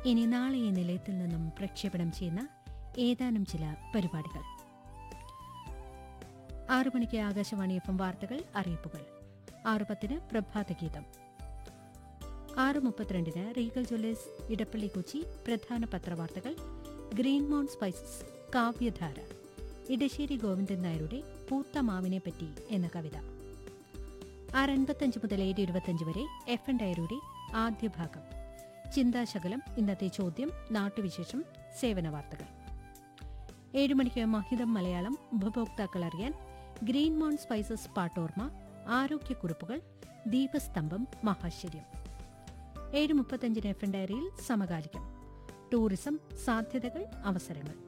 ഇനി നാളെ ഈ നിലയത്തിൽ നിന്നും പ്രക്ഷേപണം ചെയ്യുന്ന ഏതാനും ചില പരിപാടികൾ ആറു മണിക്ക് ആകാശവാണി എഫ് എം വാർത്തകൾ അറിയിപ്പുകൾ ആറ് പത്തിന് പ്രഭാതഗീതം ആറ് മുപ്പത്തിരണ്ടിന് റീഗൽ ജ്വല്ലേഴ്സ് ഇടപ്പള്ളി കൊച്ചി പ്രധാന പത്രവാർത്തകൾ ഗ്രീൻ മൗൺ സ്പൈസസ് കാവ്യധാര ഇടശ്ശേരി ഗോവിന്ദൻ നായരുടെ പൂത്ത മാവിനെ പറ്റി എന്ന കവിത ആറ് അൻപത്തഞ്ച് മുതൽ ഏഴ് ഇരുപത്തഞ്ച് വരെ എഫ് എൻ ഡയറിയുടെ ആദ്യ ഭാഗം ചിന്താശകലം ഇന്നത്തെ ചോദ്യം നാട്ടുവിശേഷം സേവന വാർത്തകൾ ഏഴ് മണിക്ക് മഹിതം മലയാളം ഉപഭോക്താക്കൾ അറിയാൻ ഗ്രീൻ മൗൺ സ്പൈസസ് പാട്ടോർമ ആരോഗ്യക്കുറിപ്പുകൾ ദീപസ്തംഭം മഹാശ്ചര്യം ഏഴ് മുപ്പത്തഞ്ചിന് എഫ് എൻ ഡയറിയിൽ സമകാലികം ടൂറിസം സാധ്യതകൾ അവസരങ്ങൾ